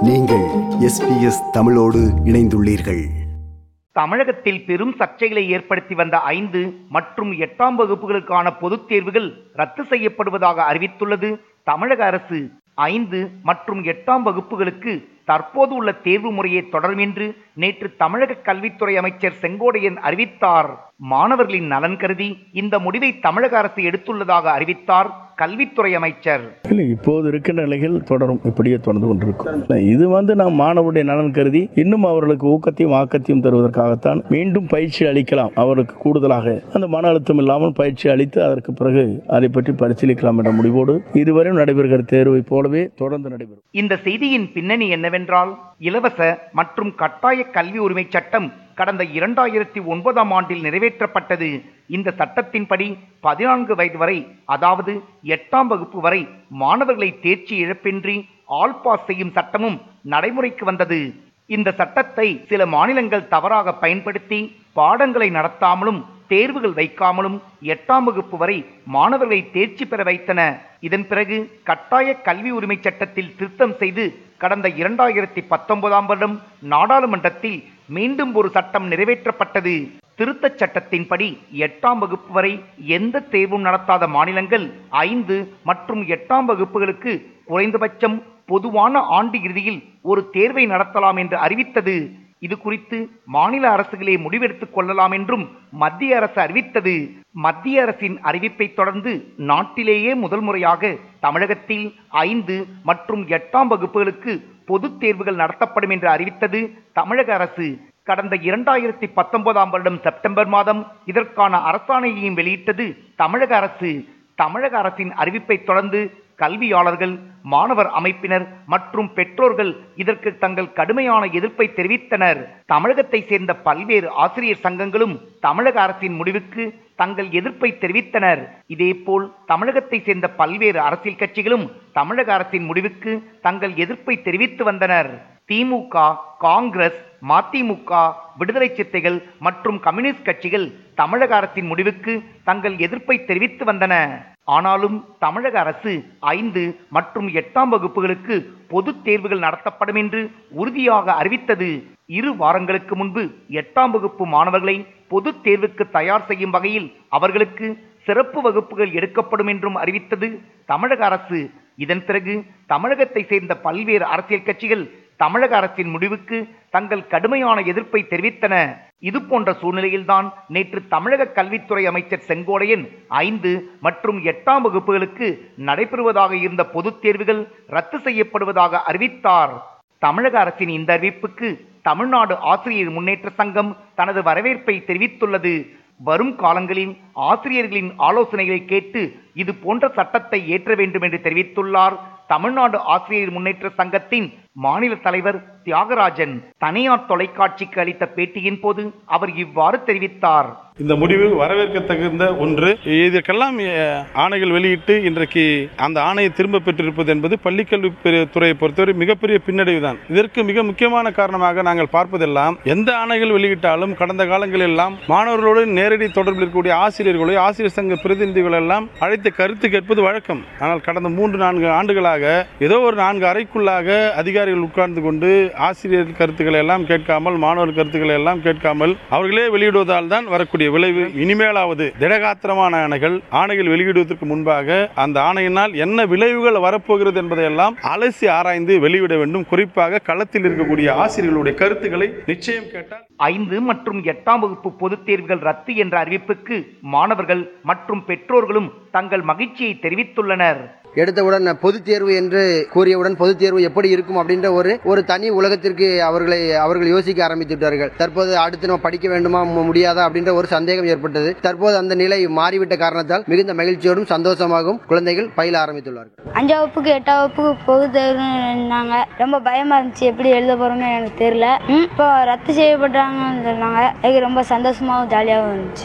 நீங்கள் எஸ்பிஎஸ் தமிழோடு இணைந்துள்ளீர்கள் தமிழகத்தில் பெரும் சர்ச்சைகளை ஏற்படுத்தி வந்த ஐந்து மற்றும் எட்டாம் வகுப்புகளுக்கான பொதுத் தேர்வுகள் ரத்து செய்யப்படுவதாக அறிவித்துள்ளது தமிழக அரசு ஐந்து மற்றும் எட்டாம் வகுப்புகளுக்கு தற்போது உள்ள தேர்வு முறையே தொடரும் என்று நேற்று தமிழக கல்வித்துறை அமைச்சர் செங்கோடையன் அறிவித்தார் மாணவர்களின் நலன் கருதி இந்த முடிவை தமிழக அரசு எடுத்துள்ளதாக அறிவித்தார் கல்வித்துறை அமைச்சர் இல்லை இப்போது இருக்கின்ற நிலைகள் தொடரும் இப்படியே தொடர்ந்து கொண்டிருக்கும் இல்லை, இது வந்து நாம் மாணவருடைய நலன் கருதி இன்னும் அவர்களுக்கு ஊக்கத்தையும் ஆக்கத்தையும் தருவதற்காகத்தான் மீண்டும் பயிற்சி அளிக்கலாம் அவருக்கு கூடுதலாக அந்த மன அழுத்தம் இல்லாமல் பயிற்சி அளித்து அதற்கு பிறகு அதை பற்றி பரிசீலிக்கலாம் என்ற முடிவோடு இதுவரையும் நடைபெறுகிற தேர்வை போலவே தொடர்ந்து நடைபெறும் இந்த செய்தியின் பின்னணி என்னவென்றால் இலவச மற்றும் கட்டாய கல்வி உரிமை சட்டம் கடந்த இரண்டாயிரத்தி ஒன்பதாம் ஆண்டில் நிறைவேற்றப்பட்டது இந்த சட்டத்தின்படி பதினான்கு வயது வரை அதாவது எட்டாம் வகுப்பு வரை மாணவர்களை தேர்ச்சி இழப்பின்றி ஆல் பாஸ் செய்யும் சட்டமும் நடைமுறைக்கு வந்தது இந்த சட்டத்தை சில மாநிலங்கள் தவறாக பயன்படுத்தி பாடங்களை நடத்தாமலும் தேர்வுகள் வைக்காமலும் எட்டாம் வகுப்பு வரை மாணவர்களை தேர்ச்சி பெற வைத்தன இதன் பிறகு கட்டாய கல்வி உரிமை சட்டத்தில் திருத்தம் செய்து கடந்த இரண்டாயிரத்தி பத்தொன்பதாம் வருடம் நாடாளுமன்றத்தில் மீண்டும் ஒரு சட்டம் நிறைவேற்றப்பட்டது திருத்தச் சட்டத்தின்படி எட்டாம் வகுப்பு வரை எந்த தேர்வும் நடத்தாத மாநிலங்கள் ஐந்து மற்றும் எட்டாம் வகுப்புகளுக்கு குறைந்தபட்சம் பொதுவான ஆண்டு இறுதியில் ஒரு தேர்வை நடத்தலாம் என்று அறிவித்தது இது குறித்து மாநில அரசுகளே முடிவெடுத்துக் கொள்ளலாம் என்றும் மத்திய அரசு அறிவித்தது மத்திய அரசின் அறிவிப்பை தொடர்ந்து நாட்டிலேயே முதல் முறையாக தமிழகத்தில் ஐந்து மற்றும் எட்டாம் வகுப்புகளுக்கு பொதுத் தேர்வுகள் நடத்தப்படும் என்று அறிவித்தது தமிழக அரசு கடந்த இரண்டாயிரத்தி பத்தொன்பதாம் வருடம் செப்டம்பர் மாதம் இதற்கான அரசாணையையும் வெளியிட்டது தமிழக அரசு தமிழக அரசின் அறிவிப்பை தொடர்ந்து கல்வியாளர்கள் மாணவர் அமைப்பினர் மற்றும் பெற்றோர்கள் இதற்கு தங்கள் கடுமையான எதிர்ப்பை தெரிவித்தனர் தமிழகத்தை சேர்ந்த பல்வேறு ஆசிரியர் சங்கங்களும் தமிழக அரசின் முடிவுக்கு தங்கள் எதிர்ப்பை தெரிவித்தனர் இதேபோல் தமிழகத்தை சேர்ந்த பல்வேறு அரசியல் கட்சிகளும் தமிழக அரசின் முடிவுக்கு தங்கள் எதிர்ப்பை தெரிவித்து வந்தனர் திமுக காங்கிரஸ் மதிமுக விடுதலை சிறுத்தைகள் மற்றும் கம்யூனிஸ்ட் கட்சிகள் தமிழக அரசின் முடிவுக்கு தங்கள் எதிர்ப்பை தெரிவித்து வந்தன ஆனாலும் தமிழக அரசு ஐந்து மற்றும் எட்டாம் வகுப்புகளுக்கு பொதுத் தேர்வுகள் நடத்தப்படும் என்று உறுதியாக அறிவித்தது இரு வாரங்களுக்கு முன்பு எட்டாம் வகுப்பு மாணவர்களை பொதுத் தேர்வுக்கு தயார் செய்யும் வகையில் அவர்களுக்கு சிறப்பு வகுப்புகள் எடுக்கப்படும் என்றும் அறிவித்தது தமிழக அரசு இதன் பிறகு தமிழகத்தை சேர்ந்த பல்வேறு அரசியல் கட்சிகள் தமிழக அரசின் முடிவுக்கு தங்கள் கடுமையான எதிர்ப்பை தெரிவித்தன இது போன்ற சூழ்நிலையில்தான் நேற்று தமிழக கல்வித்துறை அமைச்சர் செங்கோடையன் ஐந்து மற்றும் எட்டாம் வகுப்புகளுக்கு நடைபெறுவதாக இருந்த பொதுத் தேர்வுகள் ரத்து செய்யப்படுவதாக அறிவித்தார் தமிழக அரசின் இந்த அறிவிப்புக்கு தமிழ்நாடு ஆசிரியர் முன்னேற்ற சங்கம் தனது வரவேற்பை தெரிவித்துள்ளது வரும் காலங்களில் ஆசிரியர்களின் ஆலோசனைகளை கேட்டு இது போன்ற சட்டத்தை ஏற்ற வேண்டும் என்று தெரிவித்துள்ளார் தமிழ்நாடு ஆசிரியர் முன்னேற்ற சங்கத்தின் மாநில தலைவர் தியாகராஜன் தனியார் தொலைக்காட்சிக்கு அளித்த பேட்டியின் போது அவர் இவ்வாறு தெரிவித்தார் இந்த முடிவு வரவேற்கத்தகுந்த ஒன்று இதற்கெல்லாம் அஹ், ஆணைகள் வெளியிட்டு இன்றைக்கு அந்த ஆணையை திரும்ப பெற்றிருப்பது என்பது பள்ளிக்கல்வி துறையை பொறுத்தவரை மிகப்பெரிய பின்னடைவு தான் இதற்கு மிக முக்கியமான காரணமாக நாங்கள் பார்ப்பதெல்லாம் எந்த ஆணைகள் வெளியிட்டாலும் கடந்த காலங்களில் எல்லாம் மாணவர்களோடு நேரடி தொடர்பில் இருக்கக்கூடிய ஆசிரியர்களை ஆசிரியர் சங்க பிரதிநிதிகள் எல்லாம் அழைத்து கருத்து கேட்பது வழக்கம் ஆனால் கடந்த மூன்று நான்கு ஆண்டுகளாக ஏதோ ஒரு நான்கு அறைக்குள்ளாக அதிகாரிகள் உட்கார்ந்து கொண்டு ஆசிரியர் கருத்துக்களை எல்லாம் கேட்காமல் மாணவர் கருத்துக்களை எல்லாம் கேட்காமல் அவர்களே வெளியிடுவதால் தான் வரக்கூடிய விளைவு இனிமேலாவது திடகாத்திரமான ஆணைகள் ஆணைகள் வெளியிடுவதற்கு முன்பாக அந்த ஆணையினால் என்ன விளைவுகள் வரப்போகிறது என்பதையெல்லாம் அலசி ஆராய்ந்து வெளியிட வேண்டும் குறிப்பாக களத்தில் இருக்கக்கூடிய ஆசிரியர்களுடைய கருத்துக்களை நிச்சயம் கேட்டால் ஐந்து மற்றும் எட்டாம் வகுப்பு பொதுத் தேர்வுகள் ரத்து என்ற அறிவிப்புக்கு மாணவர்கள் மற்றும் பெற்றோர்களும் தங்கள் மகிழ்ச்சியை தெரிவித்துள்ளனர் எடுத்தவுடன் பொதுத் தேர்வு என்று கூறியவுடன் பொதுத் தேர்வு எப்படி இருக்கும் அப்படின்ற ஒரு ஒரு தனி உலகத்திற்கு அவர்களை அவர்கள் யோசிக்க ஆரம்பித்து விட்டார்கள் தற்போது அடுத்து நம்ம படிக்க வேண்டுமா மு- முடியாதா அப்படின்ற ஒரு சந்தேகம் ஏற்பட்டது தற்போது அந்த நிலை மாறிவிட்ட காரணத்தால் மிகுந்த மகிழ்ச்சியோடும் சந்தோஷமாகவும் குழந்தைகள் பயில ஆரம்பித்துள்ளார்கள் அஞ்சாம் வகுப்புக்கு எட்டாம் வகுப்புக்கு பொது தேர்வுன்னாங்க ரொம்ப பயமா இருந்துச்சு எப்படி எழுத போறோம்னு எனக்கு தெரியல ம், இப்போ ரத்து செய்யப்பட்டாங்கன்னு சொன்னாங்க எனக்கு ரொம்ப சந்தோஷமாவும் ஜாலியாகவும் இருந்துச்சு ஐந்தாம்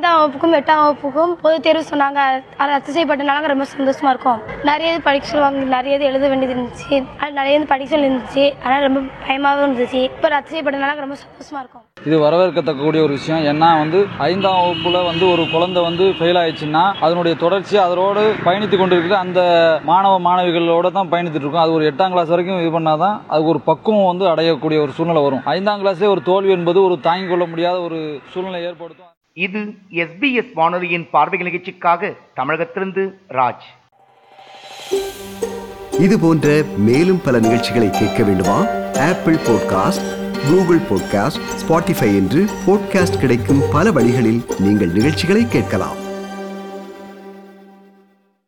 ஐந்தாம் வகுப்புக்கும் எட்டாம் வகுப்புக்கும் பொது தேர்வு சொன்னாங்க அது ரத்து செய்யப்பட்டனால ரொம்ப சந்தோஷமா இருக்கும் நிறைய இது படிக்க சொல்லுவாங்க நிறைய இது எழுத வேண்டியது இருந்துச்சு அது நிறைய இது படிக்க சொல்லி இருந்துச்சு அதனால் ரொம்ப பயமாகவும் இருந்துச்சு இப்போ ரத்து செய்யப்பட்டனால ரொம்ப சந்தோஷமா இருக்கும் இது வரவேற்கத்தக்கக்கூடிய ஒரு விஷயம் ஏன்னா வந்து ஐந்தாம் வகுப்புல வந்து ஒரு குழந்தை வந்து ஃபெயில் ஆயிடுச்சுன்னா அதனுடைய தொடர்ச்சி அதோடு பயணித்து கொண்டிருக்கிற அந்த மாணவ மாணவிகளோட தான் பயணித்துட்டு இருக்கும் அது ஒரு எட்டாம் கிளாஸ் வரைக்கும் இது பண்ணாதான் அதுக்கு ஒரு பக்குவம் வந்து அடையக்கூடிய ஒரு சூழ்நிலை வரும் ஐந்தாம் கிளாஸ்லேயே ஒரு தோல்வி என்பது ஒரு தாங்கிக் கொள்ள முடியாத ஒரு சூழ்நிலை ஏற்படுத்தும் இது எஸ்பிஎஸ் வானொலியின் பார்வை நிகழ்ச்சிக்காக தமிழகத்திலிருந்து ராஜ் இது போன்ற மேலும் பல நிகழ்ச்சிகளை கேட்க வேண்டுமா Apple podcast Google podcast Spotify என்று பாட்காஸ்ட் கிடைக்கும் பல வழிகளில் நீங்கள் நிகழ்ச்சிகளை கேட்கலாம்